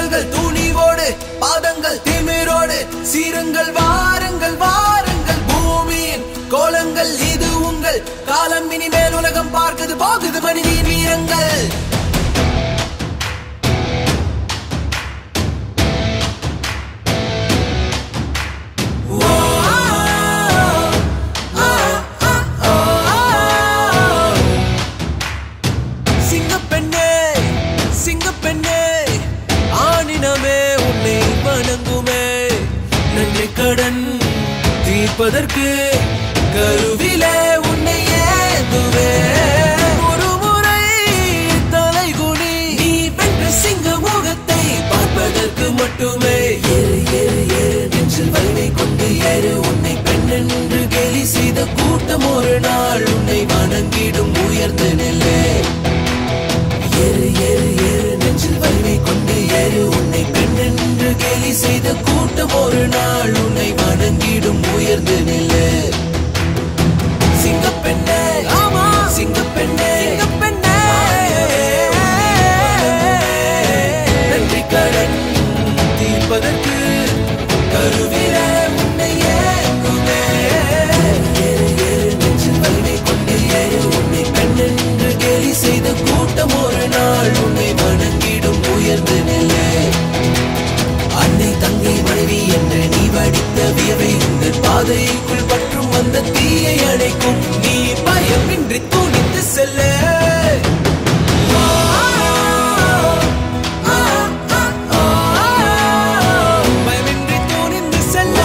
கால்கள் துணிவோடு பாதங்கள் திமிரோடு சீருங்கள் வாருங்கள் வாருங்கள் பூமியின் கோலங்கள் இது உங்கள் காலம் இனிமேல் உலகம் பார்க்குது போகுது மனிதின் வீரங்கள் சிங்கப்பெண்ணே சிங்கப்பெண்ணே ஆணினமே உன்னை வணங்குமே நன்றி கடன் தீர்ப்பதற்கு கருவிலே உன்னை ஏந்துவே ஒரு முறை தலைகுனி நீ வென்ற சிங்க முகத்தை பார்ப்பதற்கு மட்டுமே ஏறு ஏறு ஏறு நெஞ்சில் வலிமை கொண்டு ஏறு உன்னை பெண் என்று கேலி செய்த கூட்டம் ஒரு நாள் உன்னை வணங்கிடும் உயர்ந்த நிலை ஏறு ஏறு ஏறு நெஞ்சில் வலிமை கொண்டு ஏறு உன்னை பெண் என்று கேலி செய்த கூட்டம் ஒரு நாள் உன்னை வணங்கிடும் உயர்ந்து நில்லு சிங்கப்பெண்ணே ஆமா சிங்கப்பெண்ணே சிங்கப்பெண்ணே நன்றி கடன் தீர்ப்பதற்கு கருவில உன்னை ஏங்குமே ஏறு ஏறு நெஞ்சில் வலிமை கொண்டு ஏறு உன்னை பெண் என்று கேலி செய்த கூட்டம் ஒரு நாள் உன்னை வணங்கிடும் உயர்ந்து நிலை அன்னை தங்கை மனைவி என்று நீ வடித்த வியவை உங்கள் பாதைக்குள் பற்றும் அந்த தீயை அணைக்கும் நீ பயமின்றி துணித்து செல்ல பயமின்றி துணிந்து செல்ல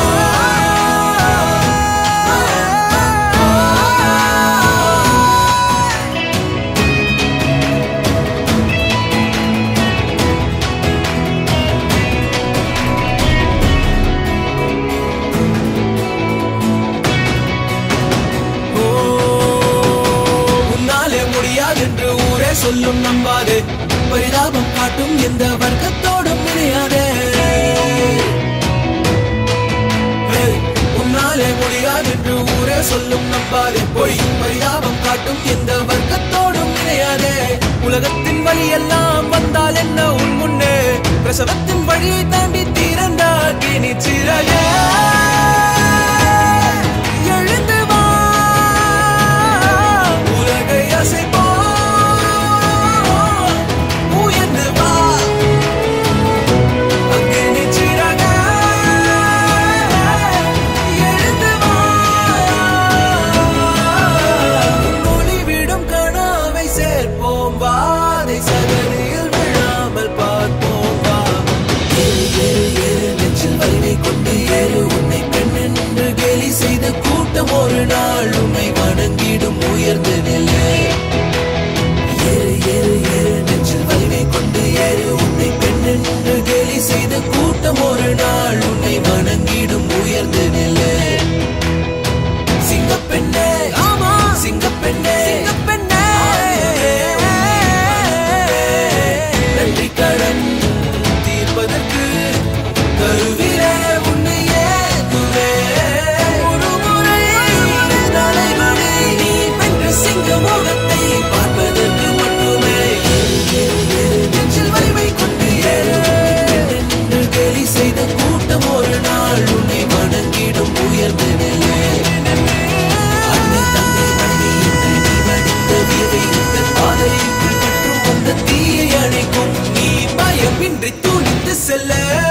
ஓ, உன்னாலே முடியாது என்று ஊரே சொல்லும் நம்பாது பரிதாபம் காட்டும் எந்த வர்க்கத்தோடும் இணையாதே ஏய், உன்னாலே முடியாது என்று ஊரே சொல்லும் நம்பாதே பொய் பரிதாபம் காட்டும் எந்த வர்க்கத்தோடும் இணையாதே உலகத்தின் வழி எல்லாம் வந்தால் என்ன உன் முன்னே பிரசவத்தின் வழியை தாண்டி திறந்தாக்கி நிச்சிறகே எழுந்து வா உலகை அசைப்போ உயர்ந்து வா அங்கே நிச்சிறக எழுந்து வா ஒளிவிடும் கனாவை சேர்ப்போம் வா அதை சகதியில் விழாமல் பார்ப்போம் வா ஏறு ஏறு ஏறு நெஞ்சில் வலிமை கொண்டு ஏறு உன்னை பெண் என்று கேலி செய்த கூட்டம் ஒரு நாள் உன்னை வணங்கிடும் உயர்ந்த நிலை ஏறு ஏறு ஏறு நெஞ்சில் வலிமை கொண்டு ஏறு உன்னை பெண் என்று கேலி செய்த கூட்டம் ஒரு நாள் உன்னை வணங்கிடும் உயர்ந்த நிலை சிங்கப்பெண்ணே ஆமா சிங்கப்பெண்ணே சிங்கப்பெண்ணே நன்றி கடன் தீர்ப்பதற்கு கருவில உன்னை ஏந்துவே ஒரு முறை தலைவனே நீ வென்ற சிங்க முகத்தை பார்ப்பதற்கு மட்டுமே ஏறு, ஏறு, ஏறு, நெஞ்சில் வலிமை கொண்டு ஏறு என்று கேலி செய்த கூட்டம் ஒரு நாள் உன்னை வணங்கிடும் உயர்ந்த நிலை அன்னை தந்தை மனைவி என்று நீ வடித்த வியவை உங்கள் பாதைக்குள் பற்றும் அந்த தீயை அணைக்கும் நீ பயமின்றி துணித்து செல்ல